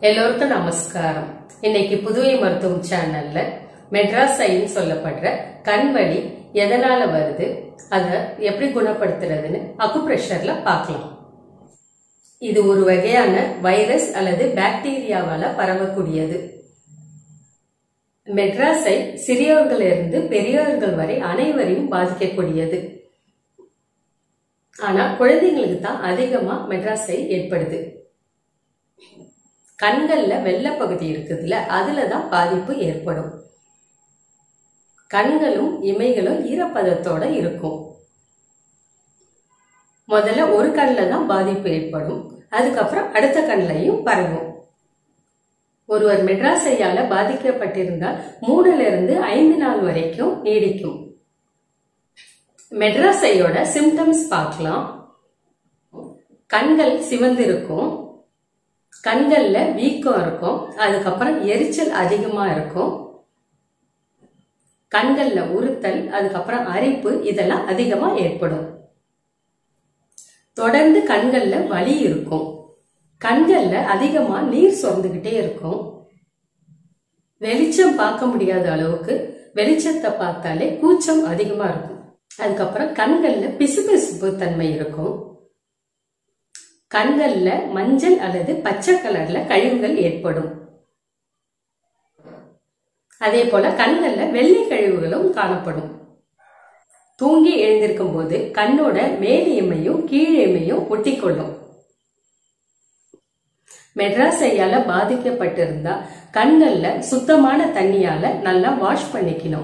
எல்லோருக்கும் நமஸ்காரம் இன்னைக்கு புதுவை மருத்துவம் சேனல்ல மெட்ராஸ் ஐன்னு சொல்லப்படுற கண் வலி எதனால வருது அதை எப்படி குணப்படுத்துறதுன்னு அக்குப்ரெஷர்ல பார்க்கலாம் இது ஒரு வகையான வைரஸ் அல்லது பாக்டீரியாவால பரவக்கூடியது மெட்ராஸை சிறியவர்களிலிருந்து பெரியவர்கள் வரை அனைவரையும் பாதிக்கக்கூடியது ஆனா குழந்தைங்களுக்கு தான் அதிகமா மெட்ராஸை ஏற்படுது கண்கள்ல வெள்ளை பகுதி இருக்குதுல்ல அதுல தான் பாதிப்பு ஏற்படும் கண்களும் இமைகளும் ஈரப்பதத்தோட இருக்கும் முதல்ல ஒரு கண்ணில் தான் பாதிப்பு ஏற்படும் அதுக்கப்புறம் அடுத்த கண்ணையும் பரவும் ஒருவர் மெட்ராஸையால பாதிக்கப்பட்டிருந்தால் மூணுல இருந்து ஐந்து நாள் வரைக்கும் நீடிக்கும் மெட்ராஸையோட சிம்டம்ஸ் பார்க்கலாம் கண்கள் சிவந்திருக்கும் கண்கள்ல வீக்கம் இருக்கும் அதுக்கப்புறம் எரிச்சல் அதிகமா இருக்கும் கண்கள்ல உறுத்தல் அதுக்கப்புறம் அரிப்பு இதெல்லாம் அதிகமா ஏற்படும் தொடர்ந்து கண்கள்ல வலி இருக்கும் கண்கள்ல அதிகமா நீர் சொர்ந்துகிட்டே இருக்கும் வெளிச்சம் பார்க்க முடியாத அளவுக்கு வெளிச்சத்தை பார்த்தாலே கூச்சம் அதிகமா இருக்கும் அதுக்கப்புறம் கண்கள்ல பிசுபிசுப்பு தன்மை இருக்கும் கண்கள்ல மஞ்சள் அல்லது பச்சை கலர்ல கழிவுகள் ஏற்படும் அதே போல கண்கள்ல வெள்ளை கழிவுகளும் காணப்படும் தூங்கி எழுந்திருக்கும் போது கண்ணோட மேல் இமையும் கீழ் இமையும் ஒட்டிக்கொள்ளும் மெட்ராஸையால பாதிக்கப்பட்டிருந்தா கண்கள்ல சுத்தமான தண்ணியால நல்லா வாஷ் பண்ணிக்கணும்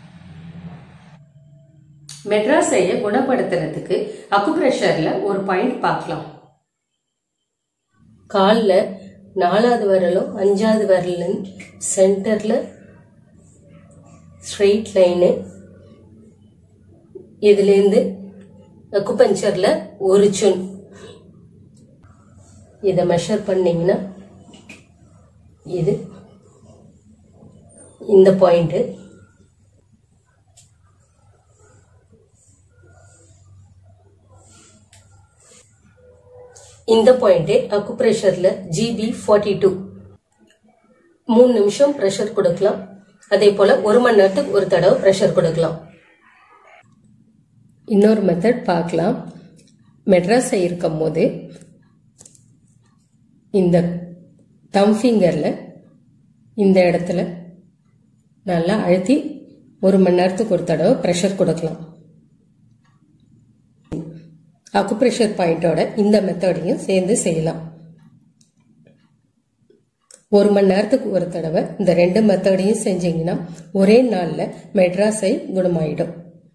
மெட்ராஸைய குணப்படுத்துறதுக்கு அக்குப்ரெஷர்ல ஒரு பாயிண்ட் பார்க்கலாம் காலில் நாலாவது விரலும் அஞ்சாவது விரலும் சென்டரில் ஸ்ட்ரெயிட் லைனு இதுலேருந்து அக்குபஞ்சரில் ஒரு சுன் இதை மெஷர் பண்ணிங்கன்னா இது இந்த பாயிண்ட்டு இந்த பாயிண்ட் அக்குப்ரெஷர்ல ஜிபி ஃபார்ட்டி டூ மூணு நிமிஷம் ப்ரெஷர் கொடுக்கலாம் அதே போல ஒரு மணி நேரத்துக்கு ஒரு தடவை ப்ரெஷர் கொடுக்கலாம் இன்னொரு மெத்தட் பார்க்கலாம் மெட்ராஸை இருக்கும் போது இந்த தம் ஃபிங்கரில் இந்த இடத்துல நல்லா அழுத்தி ஒரு மணி நேரத்துக்கு ஒரு தடவை ப்ரெஷர் கொடுக்கலாம் அக்குப்ரெஷர் பாயிண்டோட இந்த மெத்தடையும் சேர்ந்து செய்யலாம் ஒரு மணி நேரத்துக்கு ஒரு தடவை இந்த ரெண்டு மெத்தடையும் செஞ்சீங்கன்னா ஒரே நாளில் மெட்ராஸை குணமாயிடும்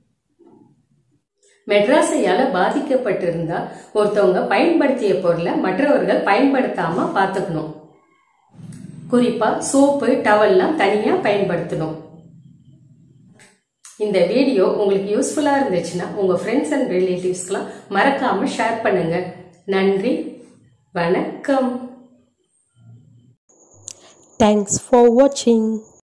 மெட்ராஸையால பாதிக்கப்பட்டிருந்தா ஒருத்தவங்க பயன்படுத்திய பொருளை மற்றவர்கள் பயன்படுத்தாம பார்த்துக்கணும் குறிப்பா சோப்பு டவல்லாம் தனியா பயன்படுத்தணும் இந்த வீடியோ உங்களுக்கு யூஸ்ஃபுல்லா இருந்துச்சுன்னா உங்க ஃப்ரெண்ட்ஸ் அண்ட் ரிலேட்டிவ்ஸ்க்கெல்லாம் மறக்காம ஷேர் பண்ணுங்க நன்றி வணக்கம் தேங்க்ஸ் ஃபார் வாட்சிங்